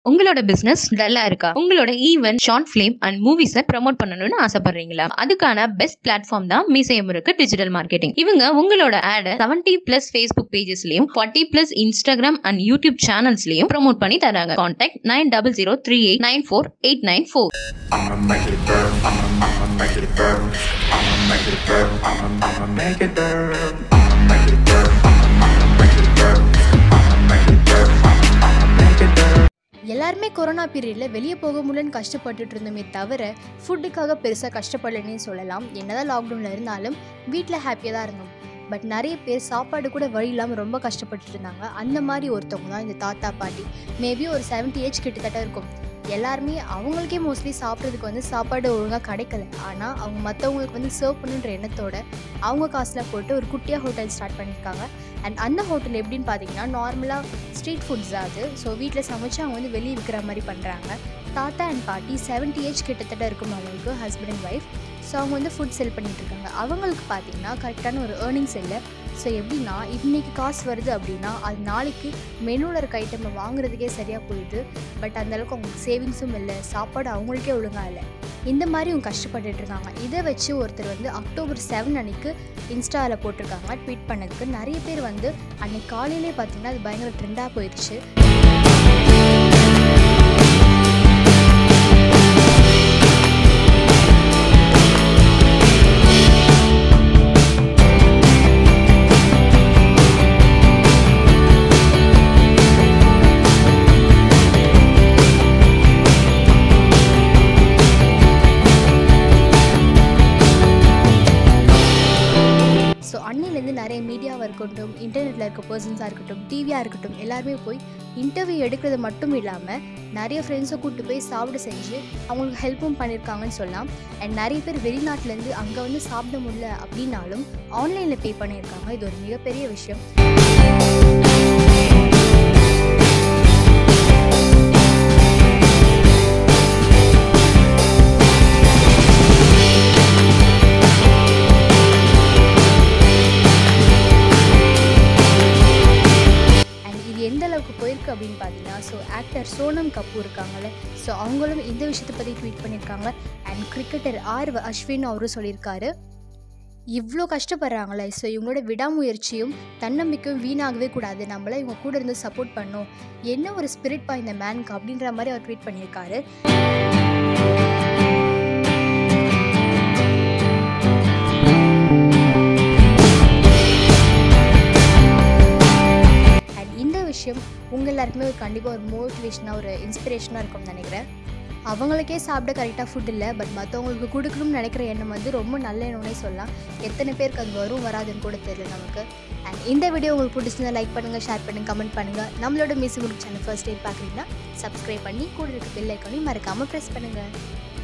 உங்களோட பிசினஸ் டல்லா இருக்கா உங்களோட ஈவென்ட் ஷார்ட் ஃபிலிம் அண்ட் மூவிஸை ப்ரமோட் பண்ணணும்னு ஆசைப்படுறீங்களா அதுக்கான பெஸ்ட் பிளாட்ஃபார்ம் தான் மீசையம் இருக்கு டிஜிட்டல் மார்க்கெட்டிங் இவங்க உங்களோட ஆடை செவன்டி பிளஸ் ஃபேஸ்புக் பேஜஸ்லயும் forty plus Instagram and YouTube சேனல்ஸ்லயும் ப்ரமோட் பண்ணி தராங்க contact nine double zero three eight nine four eight nine four I'ma make it burn. I'ma, I'ma make it burn. I'ma make it burn. I'ma, I'ma make it burn. I'ma make it burn. I'ma, I'ma make it burn. I'ma make it burn. I'ma, I'ma make it burn. எல்லாருமே corona பீரியடில் வெளியே போக முடியலன்னு கஷ்டப்பட்டுட்டு இருந்தோமே தவிர ஃபுட்டுக்காக பெருசாக கஷ்டப்படலன்னே சொல்லலாம் என்னதான் லாக்டவுனில் இருந்தாலும் வீட்டில் ஹாப்பியாக தான் இருந்தோம் பட் நிறைய பேர் சாப்பாடு கூட வழி இல்லாமல் ரொம்ப கஷ்டப்பட்டுட்டு இருந்தாங்க அந்த மாதிரி ஒருத்தவங்க தான் இந்த தாத்தா பாட்டி மேபி ஒரு 70 ஏஜ் கிட்டத்தட்ட இருக்கும் எல்லாருமே அவங்களுக்கே மோஸ்ட்லி சாப்பிட்றதுக்கு வந்து சாப்பாடு ஒழுங்காக கிடைக்கல ஆனால் அவங்க மற்றவங்களுக்கு வந்து சர்வ் பண்ணுன்ற எண்ணத்தோட அவங்க காசில் போட்டு ஒரு குட்டியாக ஹோட்டல் ஸ்டார்ட் பண்ணியிருக்காங்க அண்ட் அந்த ஹோட்டல் எப்படின்னு பார்த்தீங்கன்னா நார்மலாக ஸ்ட்ரீட் ஃபுட்ஸ் தான் அது ஸோ வீட்டில் சமைச்சு அவங்க வந்து வெளியே விற்கிற மாதிரி பண்ணுறாங்க தாத்தா அண்ட் பாட்டி 70 ஏஜ் கிட்டத்தட்ட இருக்கும் அவங்களுக்கு ஹஸ்பண்ட் அண்ட் ஒய்ஃப் ஸோ அவங்க வந்து ஃபுட் செல் பண்ணிட்டு இருக்காங்க அவங்களுக்கு பார்த்தீங்கன்னா கரெக்டான ஒரு ஏர்னிங்ஸ் இல்லை ஸோ எப்படின்னா இன்னைக்கு காசு வருது அப்படின்னா அது நாளைக்கு மெனுவில் இருக்க ஐட்டமை வாங்குறதுக்கே சரியாக போயிடுது பட் அந்தளவுக்கு அவங்களுக்கு சேவிங்ஸும் இல்லை சாப்பாடு அவங்களுக்கே ஒழுங்காக இல்லை இந்த மாதிரி அவங்க கஷ்டப்பட்டுட்டு இருக்காங்க இதை வச்சு ஒருத்தர் வந்து அக்டோபர் செவன் அன்னைக்கு இன்ஸ்டாவில் போட்டிருக்காங்க ட்வீட் பண்ணதுக்கு நிறைய பேர் வந்து அன்னைக்கு காலையிலே பார்த்தீங்கன்னா அது பயங்கர ட்ரெண்டாக போயிடுச்சு ஸோ அன்னிலேருந்து நிறைய மீடியாவாக இருக்கட்டும் இன்டர்நெட்டில் இருக்க பர்சன்ஸாக இருக்கட்டும் டிவியாக இருக்கட்டும் எல்லாருமே போய் இன்டர்வியூ எடுக்கிறது மட்டும் இல்லாமல் நிறைய ஃப்ரெண்ட்ஸை கூப்பிட்டு போய் சாப்பிட செஞ்சு அவங்களுக்கு ஹெல்ப்பும் பண்ணியிருக்காங்கன்னு சொல்லலாம் அண்ட் நிறைய பேர் வெளிநாட்டிலேருந்து அங்கே வந்து சாப்பிட முடியல அப்படின்னாலும் ஆன்லைனில் பே பண்ணியிருக்காங்க இது ஒரு மிகப்பெரிய விஷயம் அண்ட் இது எந்த அளவுக்கு போயிருக்கு அப்படின்னு பார்த்தீங்கன்னா ஸோ ஆக்டர் சோனம் கபூர் இருக்காங்கல்ல ஸோ அவங்களும் இந்த விஷயத்தை பற்றி ட்வீட் பண்ணியிருக்காங்க அண்ட் கிரிக்கெட்டர் ஆர் அஸ்வின் அவரும் சொல்லியிருக்காரு இவ்வளோ கஷ்டப்படுறாங்களே ஸோ இவங்களோட விடாமுயற்சியும் தன்னம்பிக்கையும் வீணாகவே கூடாது நம்மள இவங்க கூட இருந்து சப்போர்ட் பண்ணணும் என்ன ஒரு ஸ்பிரிட் பா இந்த மேனுக்கு அப்படின்ற மாதிரி அவர் ட்வீட் பண்ணியிருக்காரு அண்ட் இந்த விஷயம் உங்கள் எல்லாருக்குமே ஒரு கண்டிப்பாக ஒரு மோட்டிவேஷனாக ஒரு இன்ஸ்பிரேஷனாக இருக்கும்னு நினைக்கிறேன் அவங்களுக்கே சாப்பிட கரெக்டாக ஃபுட் இல்லை பட் மற்றவங்களுக்கு கொடுக்கணும்னு நினைக்கிற எண்ணம் வந்து ரொம்ப நல்ல எண்ணம்னே சொல்லலாம் எத்தனை பேருக்கு அது வரும் வராதுன்னு கூட தெரியல நமக்கு அண்ட் இந்த வீடியோ உங்களுக்கு பிடிச்சிருந்தா லைக் பண்ணுங்கள் ஷேர் பண்ணுங்கள் கமெண்ட் பண்ணுங்கள் நம்மளோட miss group channel first time பார்க்குறீங்கன்னா சப்ஸ்கிரைப் பண்ணி கூட இருக்க பெல் ஐக்கானையும் மறக்காமல் ப்ரெஸ் பண்ணுங்கள்